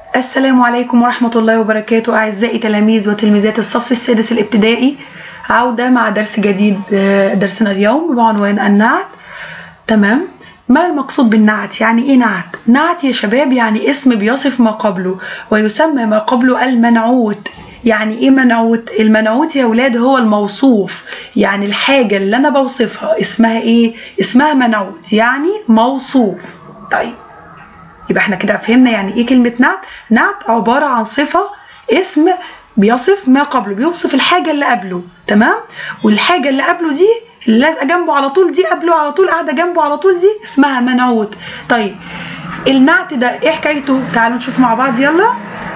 السلام عليكم ورحمة الله وبركاته أعزائي تلاميذ وتلميذات الصف السادس الابتدائي عودة مع درس جديد آه، درسنا اليوم بعنوان النعت تمام ما المقصود بالنعت يعني ايه نعت نعت يا شباب يعني اسم بيصف ما قبله ويسمى ما قبله المنعوت يعني ايه منعوت المنعوت يا ولاد هو الموصوف يعني الحاجة اللي انا بوصفها اسمها ايه اسمها منعوت يعني موصوف طيب يبقى احنا كده فهمنا يعني ايه كلمة نعت نعت عبارة عن صفة اسم بيصف ما قبله بيوصف الحاجة اللي قبله تمام والحاجة اللي قبله دي اللي لازقة جنبه على طول دي قبله على طول قاعدة جنبه على طول دي اسمها منعوت طيب النعت ده ايه حكايته تعالوا نشوف مع بعض يلا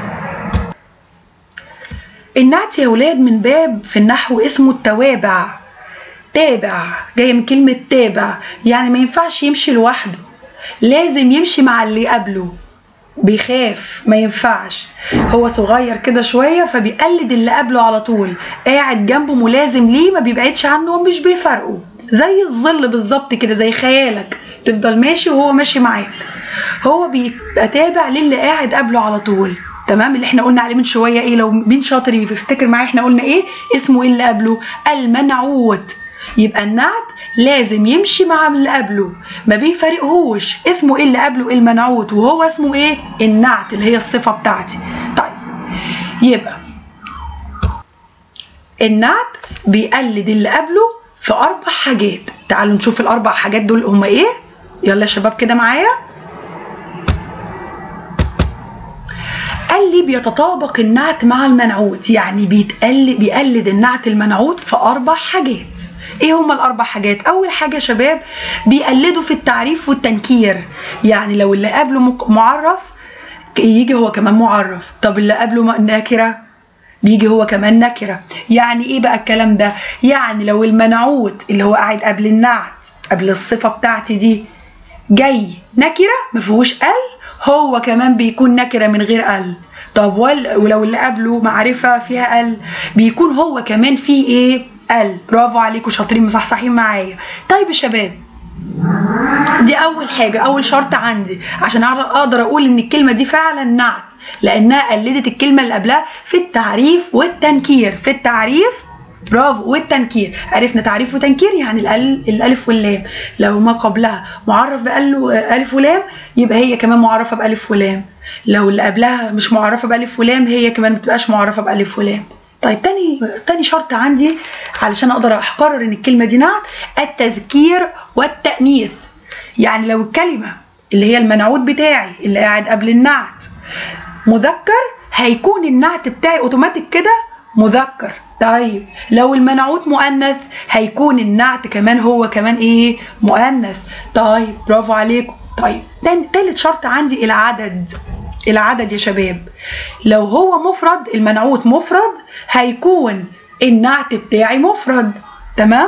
النعت يا ولاد من باب في النحو اسمه التوابع تابع جاية من كلمة تابع يعني ما ينفعش يمشي لوحده لازم يمشي مع اللي قبله بيخاف ما ينفعش هو صغير كده شوية فبيقلد اللي قبله على طول قاعد جنبه ملازم ليه ما بيبعدش عنه ومش بيفرقه زي الظل بالظبط كده زي خيالك تفضل ماشي وهو ماشي معاك هو بيبقى تابع للي قاعد قبله على طول تمام اللي احنا قلنا عليه من شويه ايه لو مين شاطر يفتكر معايا احنا قلنا ايه اسمه ايه اللي قبله المنعوت يبقى النعت لازم يمشي مع اللي قبله ما بيفارقهوش اسمه ايه اللي قبله المنعوت وهو اسمه ايه النعت اللي هي الصفه بتاعتي طيب يبقى النعت بيقلد اللي قبله في اربع حاجات تعالوا نشوف الاربع حاجات دول هما ايه يلا يا شباب كده معايا قال لي بيتطابق النعت مع المنعوت يعني بيتقلد بيقلد النعت المنعوت في اربع حاجات ايه هما الاربع حاجات اول حاجه يا شباب بيقلدوا في التعريف والتنكير يعني لو اللي قبله مك- معرف يجي هو كمان معرف طب اللي قبله م- نكره بيجي هو كمان نكره يعني ايه بقى الكلام ده يعني لو المنعوت اللي هو قاعد قبل النعت قبل الصفه بتاعتي دي جاي نكره ما فيهوش ال هو كمان بيكون نكره من غير ال طب ول- ولو اللي قبله معرفه فيها ال بيكون هو كمان فيه ايه ال برافو عليكم شاطرين مصحصحين معايا طيب يا شباب دي اول حاجه اول شرط عندي عشان أعرف- اقدر اقول ان الكلمه دي فعلا نعت لانها قلدت الكلمه اللي قبلها في التعريف والتنكير في التعريف برافو والتنكير عرفنا تعريف وتنكير يعني الأل- الالف واللام لو ما قبلها معرف بأل- الف ولام يبقى هي كمان معرفه بالف ولام لو اللي قبلها مش معرفه بالف ولام هي كمان ما بتبقاش معرفه بالف ولام طيب تاني تاني شرط عندي علشان اقدر اقرر ان الكلمه دي نعت التذكير والتانيث يعني لو الكلمه اللي هي المنعوت بتاعي اللي قاعد قبل النعت مذكر هيكون النعت بتاعي اوتوماتيك كده مذكر طيب لو المنعوت مؤنث هيكون النعت كمان هو كمان ايه مؤنث طيب برافو عليكم طيب تاني- تالت شرط عندي العدد العدد يا شباب لو هو مفرد المنعوت مفرد هيكون النعت بتاعي مفرد تمام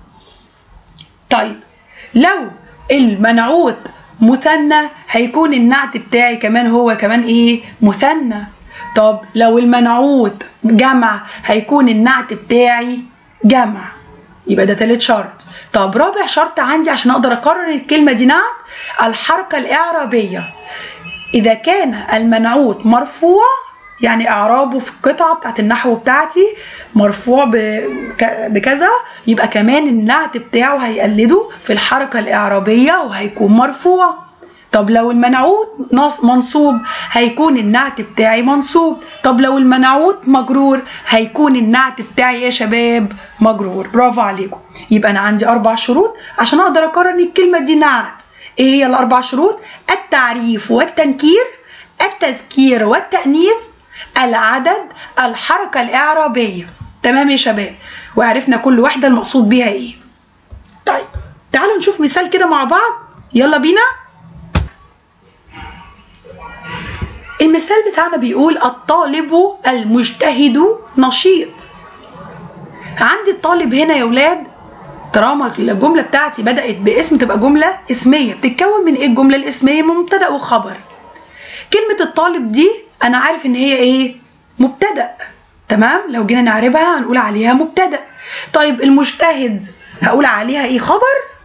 طيب لو المنعوت مثنى هيكون النعت بتاعي كمان هو كمان ايه مثنى طب لو المنعوت جمع هيكون النعت بتاعي جمع يبقى ده تالت شرط طب رابع شرط عندي عشان اقدر اقرر الكلمه دي نعت الحركه الاعرابيه إذا كان المنعوت مرفوع يعني إعرابه في القطعة بتاعت النحو بتاعتي مرفوع بك- بكذا يبقى كمان النعت بتاعه هيقلده في الحركة الإعرابية وهيكون مرفوع طب لو المنعوت نص منصوب هيكون النعت بتاعي منصوب طب لو المنعوت مجرور هيكون النعت بتاعي يا شباب مجرور برافو عليكم يبقى انا عندي اربع شروط عشان اقدر اقرر ان الكلمه دي نعت ايه هي الاربع شروط التعريف والتنكير التذكير والتانيث العدد الحركه الاعرابيه تمام يا شباب وعرفنا كل واحده المقصود بيها ايه طيب تعالوا نشوف مثال كده مع بعض يلا بينا المثال بتاعنا بيقول الطالب المجتهد نشيط عندي الطالب هنا يا ولاد طالما الجملة بتاعتي بدأت باسم تبقى جملة اسمية بتتكون من ايه الجملة الاسمية من مبتدأ وخبر كلمة الطالب دي أنا عارف إن هي إيه مبتدأ تمام لو جينا نعربها هنقول عليها مبتدأ طيب المجتهد هقول عليها إيه خبر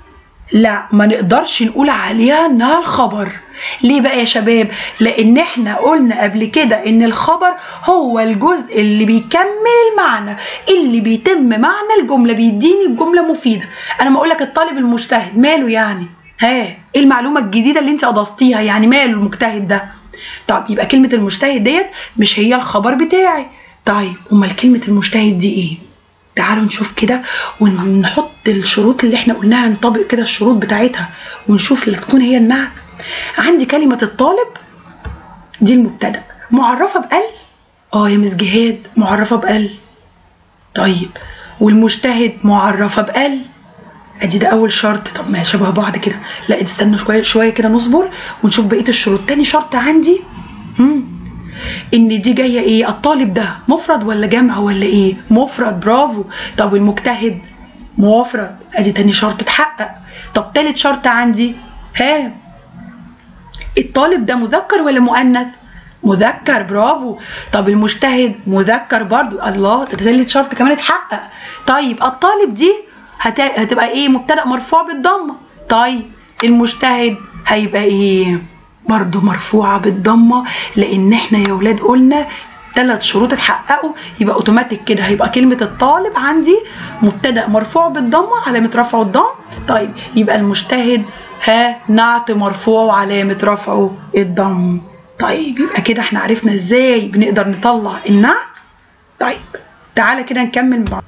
لا ما نقدرش نقول عليها انها الخبر ليه بقى يا شباب لان احنا قلنا قبل كده ان الخبر هو الجزء اللي بيكمل المعنى اللي بيتم معنى الجمله بيديني الجمله مفيده انا ما اقول لك الطالب المجتهد ماله يعني ها ايه المعلومه الجديده اللي انت اضفتيها يعني ماله المجتهد ده طب يبقى كلمه المجتهد ديت مش هي الخبر بتاعي طيب امال كلمه المجتهد دي ايه تعالوا نشوف كده ونحط الشروط اللي احنا قلناها نطبق كده الشروط بتاعتها ونشوف اللي تكون هي النعت عندي كلمة الطالب دي المبتدأ معرفة بقل اه يا مس جهاد معرفة بقل طيب والمجتهد معرفة بقل ادي ده اول شرط طب ما شبه بعض كده لا استنى شويه شويه كده نصبر ونشوف بقيه الشروط تاني شرط عندي مم. ان دي جايه ايه الطالب ده مفرد ولا جمع ولا ايه مفرد برافو طب المجتهد مفرد ادي تاني شرط اتحقق طب تالت شرط عندي ها الطالب ده مذكر ولا مؤنث مذكر برافو طب المجتهد مذكر برضو الله ده تالت شرط كمان اتحقق طيب الطالب دي هت... هتبقى ايه مبتدا مرفوع بالضمه طيب المجتهد هيبقى ايه برضو مرفوعة بالضمة لأن احنا يا ولاد قلنا ثلاث شروط اتحققوا يبقى اوتوماتيك كده هيبقى كلمة الطالب عندي مبتدأ مرفوع بالضمة علامة رفعه الضم طيب يبقى المجتهد ها نعت مرفوع وعلامة رفعه الضم طيب يبقى كده احنا عرفنا ازاي بنقدر نطلع النعت طيب تعالى كده نكمل بعض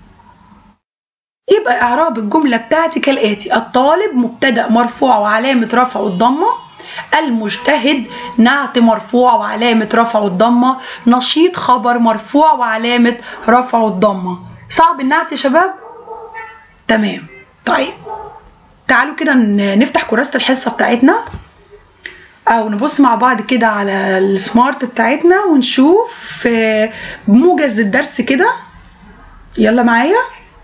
يبقى اعراب الجملة بتاعتي كالآتي الطالب مبتدأ مرفوع وعلامة رفعه الضمة المجتهد نعت مرفوع وعلامة رفعه الضمة نشيط خبر مرفوع وعلامة رفعه الضمة صعب النعت يا شباب تمام طيب تعالوا كده نفتح كراسة الحصة بتاعتنا او نبص مع بعض كده على السمارت بتاعتنا ونشوف موجز الدرس كده يلا معايا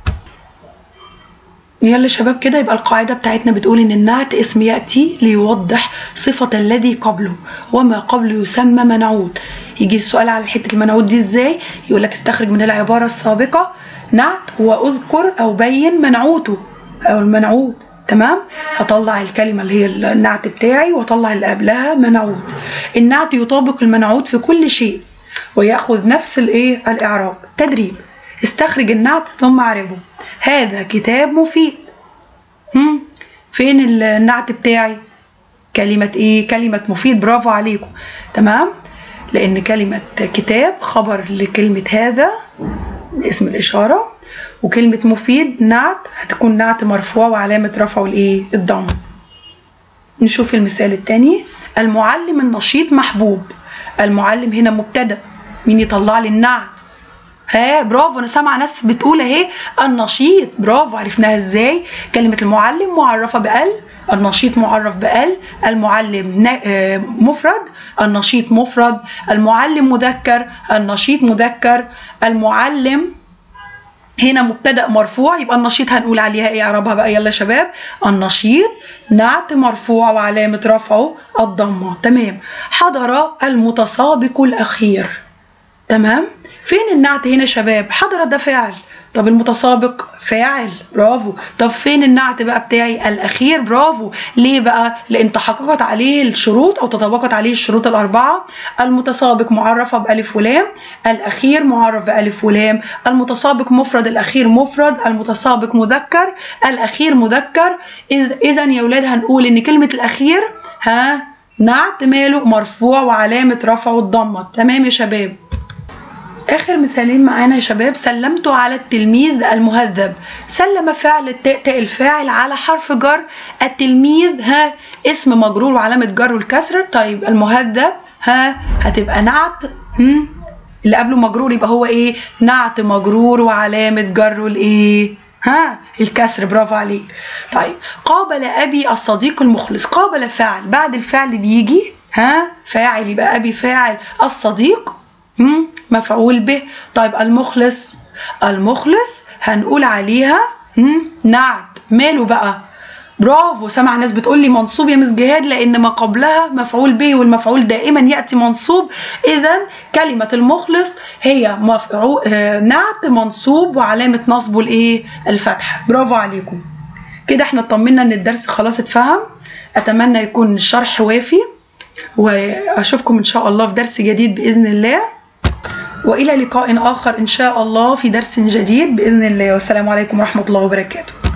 يلا شباب كده يبقى القاعدة بتاعتنا بتقول إن النعت اسم يأتي ليوضح صفة الذي قبله وما قبله يسمى منعوت يجي السؤال على حتة المنعوت دي ازاي يقول لك استخرج من العبارة السابقة نعت واذكر أو بين منعوته أو المنعوت تمام هطلع الكلمة اللي هي النعت بتاعي واطلع اللي قبلها منعوت النعت يطابق المنعوت في كل شيء ويأخذ نفس الايه الإعراب تدريب استخرج النعت ثم اعربه هذا كتاب مفيد هم فين النعت بتاعي كلمة ايه كلمة مفيد برافو عليكم تمام لان كلمة كتاب خبر لكلمة هذا اسم الاشارة وكلمة مفيد نعت هتكون نعت مرفوع وعلامة رفعه الايه الضم نشوف المثال الثاني المعلم النشيط محبوب المعلم هنا مبتدا مين يطلع لي النعت ها برافو انا سامعه ناس بتقول اهي النشيط برافو عرفناها ازاي كلمه المعلم معرفه بال النشيط معرف بال المعلم مفرد النشيط مفرد المعلم مذكر النشيط مذكر المعلم هنا مبتدا مرفوع يبقى النشيط هنقول عليها ايه اعرابها بقى يلا يا شباب النشيط نعت مرفوع وعلامه رفعه الضمه تمام حضر المتسابق الاخير تمام فين النعت هنا يا شباب حضر ده فاعل طب المتسابق فاعل برافو طب فين النعت بقى بتاعي الاخير برافو ليه بقى لان تحققت عليه الشروط او تطابقت عليه الشروط الاربعه المتسابق معرفه بالف ولام الاخير معرف بالف ولام المتسابق مفرد الاخير مفرد المتسابق مذكر الاخير مذكر اذا يا ولاد هنقول ان كلمه الاخير ها نعت ماله مرفوع وعلامه رفعه الضمه تمام يا شباب اخر مثالين معانا يا شباب سلمت على التلميذ المهذب سلم فعل التاء الفاعل على حرف جر التلميذ ها اسم مجرور وعلامه جر والكسر طيب المهذب ها هتبقى نعت هم اللي قبله مجرور يبقى هو ايه نعت مجرور وعلامه جر الايه ها الكسر برافو عليك طيب قابل ابي الصديق المخلص قابل فاعل بعد الفعل بيجي ها فاعل يبقى ابي فاعل الصديق مفعول به طيب المخلص المخلص هنقول عليها نعت ماله بقى برافو سمع ناس بتقول لي منصوب يا مس جهاد لان ما قبلها مفعول به والمفعول دائما ياتي منصوب اذا كلمه المخلص هي مفعول نعت منصوب وعلامه نصبه الايه الفتح برافو عليكم كده احنا اطمنا ان الدرس خلاص اتفهم اتمنى يكون الشرح وافي واشوفكم ان شاء الله في درس جديد باذن الله والى لقاء اخر ان شاء الله في درس جديد باذن الله والسلام عليكم ورحمه الله وبركاته